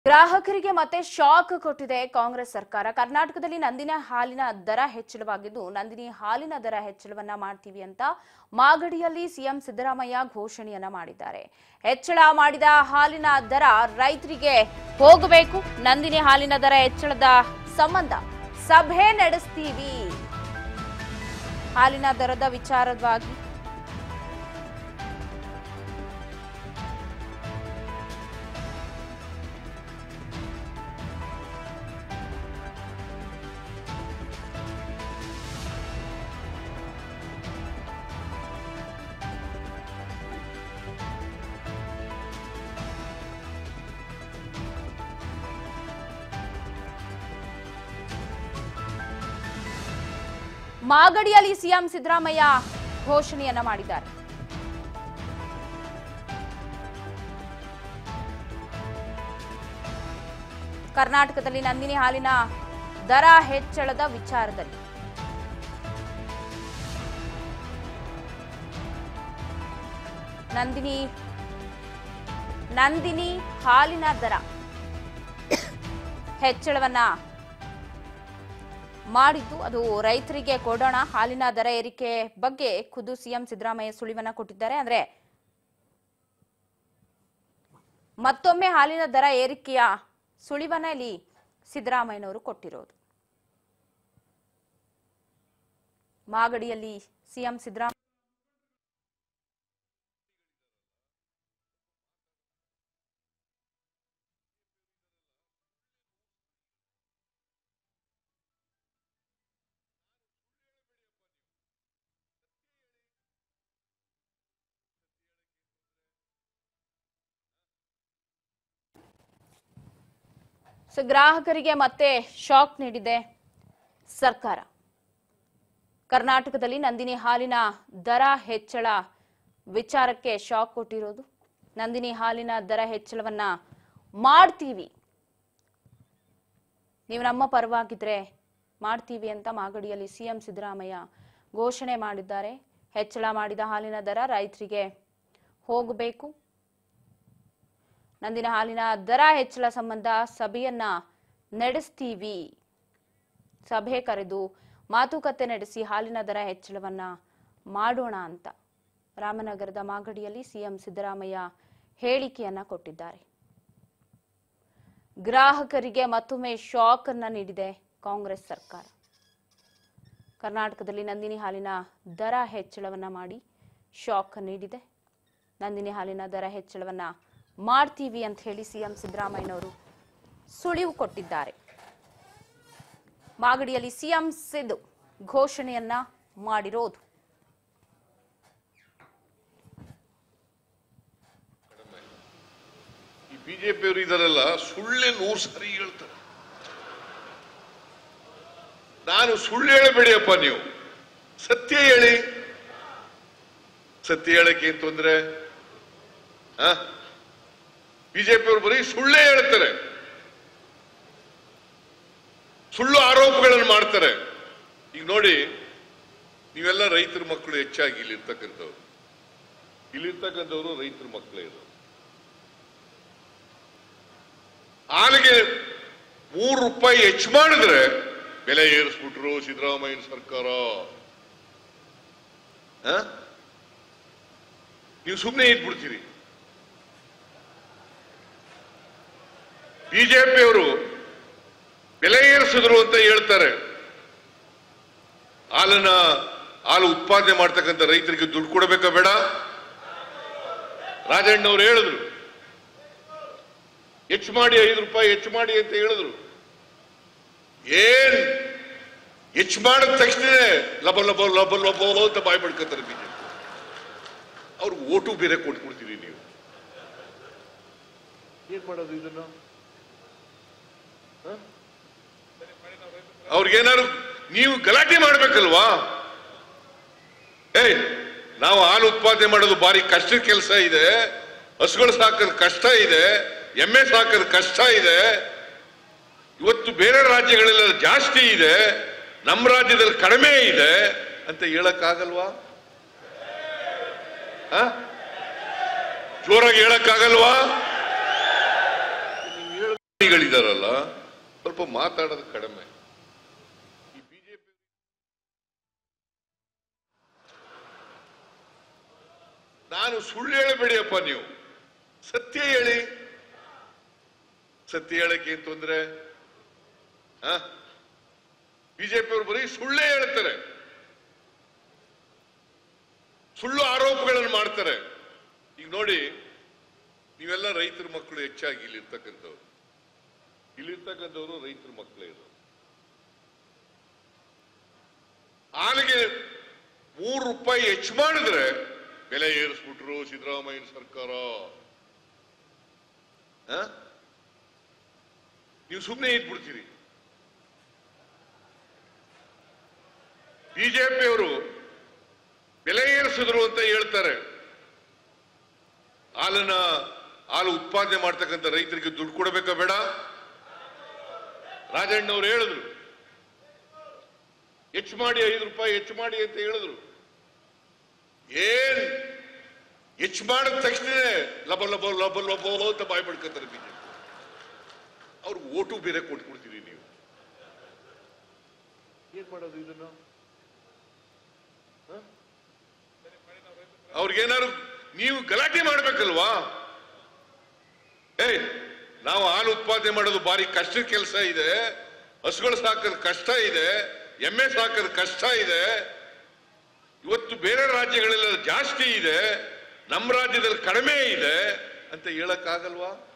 ಗ್ರಾಹಕರಿಗೆ ಮತ್ತೆ ಶಾಕ್ ಕೊಟ್ಟಿದೆ ಕಾಂಗ್ರೆಸ್ ಸರ್ಕಾರ ಕರ್ನಾಟಕದಲ್ಲಿ ನಂದಿನಿ ಹಾಲಿನ ದರ ಹೆಚ್ಚಳವಾಗಿದ್ದು ನಂದಿನಿ ಹಾಲಿನ ದರ ಹೆಚ್ಚಳವನ್ನ ಮಾಡ್ತೀವಿ ಅಂತ ಮಾಗಡಿಯಲ್ಲಿ ಸಿಎಂ ಸಿದ್ದರಾಮಯ್ಯ ಘೋಷಣೆಯನ್ನ ಮಾಡಿದ್ದಾರೆ ಹೆಚ್ಚಳ ಮಾಡಿದ ಹಾಲಿನ ದರ ರೈತರಿಗೆ ಹೋಗಬೇಕು ನಂದಿನಿ ಹಾಲಿನ ದರ ಹೆಚ್ಚಳದ ಸಂಬಂಧ ಸಭೆ ನಡೆಸ್ತೀವಿ ಹಾಲಿನ ದರದ ವಿಚಾರವಾಗಿ ಮಾಗಡಿಯಲ್ಲಿ ಸಿಎಂ ಸಿದ್ದರಾಮಯ್ಯ ಘೋಷಣೆಯನ್ನ ಮಾಡಿದ್ದಾರೆ ಕರ್ನಾಟಕದಲ್ಲಿ ನಂದಿನಿ ಹಾಲಿನ ದರ ಹೆಚ್ಚಳದ ವಿಚಾರದಲ್ಲಿ ನಂದಿನಿ ನಂದಿನಿ ಹಾಲಿನ ದರ ಹೆಚ್ಚಳವನ್ನ ಮಾಡಿದ್ದು ಅದು ರೈತರಿಗೆ ಕೊಡೋಣ ಹಾಲಿನ ದರ ಏರಿಕೆ ಬಗ್ಗೆ ಖುದ್ದು ಸಿಎಂ ಸಿದ್ದರಾಮಯ್ಯ ಸುಳಿವನ್ನ ಕೊಟ್ಟಿದ್ದಾರೆ ಅಂದ್ರೆ ಮತ್ತೊಮ್ಮೆ ಹಾಲಿನ ದರ ಏರಿಕೆಯ ಸುಳಿವನ್ನ ಇಲ್ಲಿ ಸಿದ್ದರಾಮಯ್ಯನವರು ಕೊಟ್ಟಿರೋದು ಮಾಗಡಿಯಲ್ಲಿ ಸಿಎಂ ಸಿದ್ದರಾಮಯ್ಯ ಸೊ ಗ್ರಾಹಕರಿಗೆ ಮತ್ತೆ ಶಾಕ್ ನೀಡಿದೆ ಸರ್ಕಾರ ಕರ್ನಾಟಕದಲ್ಲಿ ನಂದಿನಿ ಹಾಲಿನ ದರ ಹೆಚ್ಚಳ ವಿಚಾರಕ್ಕೆ ಶಾಕ್ ಕೊಟ್ಟಿರೋದು ನಂದಿನಿ ಹಾಲಿನ ದರ ಹೆಚ್ಚಳವನ್ನ ಮಾಡ್ತೀವಿ ನೀವು ನಮ್ಮ ಪರವಾಗಿದ್ರೆ ಮಾಡ್ತೀವಿ ಅಂತ ಮಾಗಡಿಯಲ್ಲಿ ಸಿಎಂ ಸಿದ್ದರಾಮಯ್ಯ ಘೋಷಣೆ ಮಾಡಿದ್ದಾರೆ ಹೆಚ್ಚಳ ಮಾಡಿದ ಹಾಲಿನ ದರ ರೈತರಿಗೆ ಹೋಗಬೇಕು ನಂದಿನ ಹಾಲಿನ ದರ ಹೆಚ್ಚಳ ಸಂಬಂಧ ಸಭೆಯನ್ನ ನಡೆಸ್ತೀವಿ ಸಭೆ ಕರೆದು ಮಾತುಕತೆ ನಡೆಸಿ ಹಾಲಿನ ದರ ಹೆಚ್ಚಳವನ್ನ ಮಾಡೋಣ ಅಂತ ರಾಮನಗರದ ಮಾಗಡಿಯಲ್ಲಿ ಸಿಎಂ ಸಿದ್ದರಾಮಯ್ಯ ಹೇಳಿಕೆಯನ್ನ ಕೊಟ್ಟಿದ್ದಾರೆ ಗ್ರಾಹಕರಿಗೆ ಮತ್ತೊಮ್ಮೆ ಶಾಕ್ ಅನ್ನ ನೀಡಿದೆ ಕಾಂಗ್ರೆಸ್ ಸರ್ಕಾರ ಕರ್ನಾಟಕದಲ್ಲಿ ನಂದಿನಿ ಹಾಲಿನ ದರ ಹೆಚ್ಚಳವನ್ನ ಮಾಡಿ ಶಾಕ್ ನೀಡಿದೆ ನಂದಿನಿ ಹಾಲಿನ ದರ ಹೆಚ್ಚಳವನ್ನ ಮಾಡ್ತೀವಿ ಅಂತ ಹೇಳಿ ಸಿಎಂ ಸಿದ್ದರಾಮಯ್ಯನವರು ಸುಳಿವು ಕೊಟ್ಟಿದ್ದಾರೆ ಮಾಗಡಿಯಲ್ಲಿ ಸಿಎಂ ಸಿದ್ದು ಘೋಷಣೆಯನ್ನ ಮಾಡಿರೋದು ಈ ಬಿಜೆಪಿಯವರು ಇದರಲ್ಲ ಸುಳ್ಳೆ ನೂರು ಸಾರಿ ಹೇಳ್ತಾರೆ ನಾನು ಸುಳ್ಳು ಹೇಳಬೇಡಿಯಪ್ಪ ನೀವು ಸತ್ಯ ಹೇಳಿ ಸತ್ಯ ಹೇಳಕ್ಕೆ ಏನ್ ತೊಂದ್ರೆ ಬಿಜೆಪಿಯವರು ಬರೀ ಸುಳ್ಳೇ ಹೇಳ್ತಾರೆ ಸುಳ್ಳು ಆರೋಪಗಳನ್ನು ಮಾಡ್ತಾರೆ ಈಗ ನೋಡಿ ನೀವೆಲ್ಲ ರೈತರ ಮಕ್ಕಳು ಹೆಚ್ಚಾಗಿ ಇಲ್ಲಿರ್ತಕ್ಕಂಥವ್ರು ಇಲ್ಲಿರ್ತಕ್ಕಂಥವ್ರು ರೈತರ ಮಕ್ಕಳೇ ಇರೋದು ಹಾಲಿಗೆ ಮೂರು ರೂಪಾಯಿ ಹೆಚ್ಚು ಮಾಡಿದ್ರೆ ಬೆಲೆ ಏರಿಸ್ಬಿಟ್ರು ಸಿದ್ದರಾಮಯ್ಯ ಸರ್ಕಾರ ಆ? ನೀವು ಸುಮ್ಮನೆ ಇಟ್ಬಿಡ್ತೀರಿ ಬಿಜೆಪಿಯವರು ಬೆಲೆ ಏರಿಸಿದ್ರು ಅಂತ ಹೇಳ್ತಾರೆ ಹಾಲನ್ನ ಹಾಲು ಉತ್ಪಾದನೆ ಮಾಡ್ತಕ್ಕಂಥ ರೈತರಿಗೆ ದುಡ್ಡು ಕೊಡಬೇಕಾ ಬೇಡ ರಾಜಣ್ಣವ್ರು ಹೇಳಿದ್ರು ಹೆಚ್ಚು ಮಾಡಿ ಐದು ರೂಪಾಯಿ ಹೆಚ್ಚು ಮಾಡಿ ಅಂತ ಹೇಳಿದ್ರು ಏನ್ ಹೆಚ್ಚು ಮಾಡಿದ ತಕ್ಷಣ ಲಬ ಲಬ ಲಬ ಲಬ ಅಂತ ಬಾಯ್ ಬಿಡ್ಕೊತಾರೆ ಬಿಜೆಪಿ ಅವ್ರಿಗೆ ಓಟು ಬೇರೆ ಕೊಟ್ಬಿಡ್ತೀರಿ ನೀವು ಏನ್ ಮಾಡೋದು ಇದನ್ನು ಹ? ಅವ್ರಿಗೇನಾದ್ರು ನೀವು ಗಲಾಟೆ ಮಾಡ್ಬೇಕಲ್ವಾ ಏಯ್ ನಾವು ಹಾಲು ಉತ್ಪಾದನೆ ಮಾಡೋದು ಭಾರಿ ಕಷ್ಟದ ಕೆಲಸ ಇದೆ ಹಸುಗಳು ಸಾಕೋದು ಕಷ್ಟ ಇದೆ ಎಮ್ಮೆ ಸಾಕೋದು ಕಷ್ಟ ಇದೆ ಇವತ್ತು ಬೇರೆ ರಾಜ್ಯಗಳೆಲ್ಲ ಜಾಸ್ತಿ ಇದೆ ನಮ್ಮ ರಾಜ್ಯದಲ್ಲಿ ಕಡಿಮೆ ಇದೆ ಅಂತ ಹೇಳಕ್ಕಾಗಲ್ವಾ ಆ? ಜೋರಾಗಿ ಹೇಳಕ್ಕಾಗಲ್ವಾ ಗಳಿದಾರಲ್ಲ ಸ್ವಲ್ಪ ಮಾತಾಡೋದು ಕಡಿಮೆ ಈ ಬಿಜೆಪಿ ನಾನು ಸುಳ್ಳು ಹೇಳಬೇಡಿಯಪ್ಪ ನೀವು ಸತ್ಯ ಹೇಳಿ ಸತ್ಯ ಹೇಳಕ್ಕೆ ಏನ್ ತೊಂದ್ರೆ ಬಿಜೆಪಿ ಅವರು ಬರೀ ಸುಳ್ಳೇ ಹೇಳ್ತಾರೆ ಸುಳ್ಳು ಆರೋಪಗಳನ್ನು ಮಾಡ್ತಾರೆ ಈಗ ನೋಡಿ ನೀವೆಲ್ಲ ರೈತರ ಮಕ್ಕಳು ಹೆಚ್ಚಾಗಿ ಇಲ್ಲಿರ್ತಕ್ಕಂಥವ್ರು ಇಲ್ಲಿರ್ತಕ್ಕಂಥವ್ರು ರೈತರ ಮಕ್ಕಳೇ ಇದು ಹಾಲಿಗೆ ಮೂರು ರೂಪಾಯಿ ಹೆಚ್ಚು ಮಾಡಿದ್ರೆ ಬೆಲೆ ಏರಿಸ್ಬಿಟ್ರು ಸಿದ್ದರಾಮಯ್ಯ ಸರ್ಕಾರ ಆ? ನೀವು ಸುಮ್ಮನೆ ಇದ್ಬಿಡ್ತೀರಿ ಬಿಜೆಪಿಯವರು ಬೆಲೆ ಏರಿಸಿದ್ರು ಅಂತ ಹೇಳ್ತಾರೆ ಹಾಲನ್ನ ಹಾಲು ಉತ್ಪಾದನೆ ಮಾಡ್ತಕ್ಕಂಥ ರೈತರಿಗೆ ದುಡ್ಡು ಕೊಡಬೇಕಾ ಬೇಡ ರಾಜಣ್ಣವ್ರು ಹೇಳಿದ್ರು ಹೆಚ್ಚು ಮಾಡಿ ಐದು ರೂಪಾಯಿ ಹೆಚ್ಚು ಮಾಡಿ ಅಂತ ಹೇಳಿದ್ರು ಏನ್ ಹೆಚ್ಚು ಮಾಡಿದ ತಕ್ಷಣ ಲಬ ಲಬ ಲಬ ಲಬ ಅಂತ ಬಾಯ್ ಪಡ್ಕೊತಾರೆ ಬಿಜೆಪಿ ಅವ್ರಿಗೆ ಓಟು ಬೇರೆ ಕೊಟ್ಬಿಡ್ತೀರಿ ನೀವು ಏನ್ ಮಾಡೋದು ಇದನ್ನು ಹ? ಅವ್ರಿಗೇನಾದ್ರು ನೀವು ಗಲಾಟೆ ಮಾಡ್ಬೇಕಲ್ವಾ ಏಯ್ ನಾವು ಹಾಲು ಉತ್ಪಾದನೆ ಮಾಡೋದು ಬಾರಿ ಕಷ್ಟದ ಕೆಲಸ ಇದೆ ಹಸುಗಳು ಸಾಕೋದು ಕಷ್ಟ ಇದೆ ಎಮ್ಮೆ ಸಾಕೋದು ಕಷ್ಟ ಇದೆ ಇವತ್ತು ಬೇರೆ ರಾಜ್ಯಗಳೆಲ್ಲ ಜಾಸ್ತಿ ಇದೆ ನಮ್ಮ ರಾಜ್ಯದಲ್ಲಿ ಕಡಿಮೆ ಇದೆ ಅಂತ ಹೇಳಕ್ಕಾಗಲ್ವಾ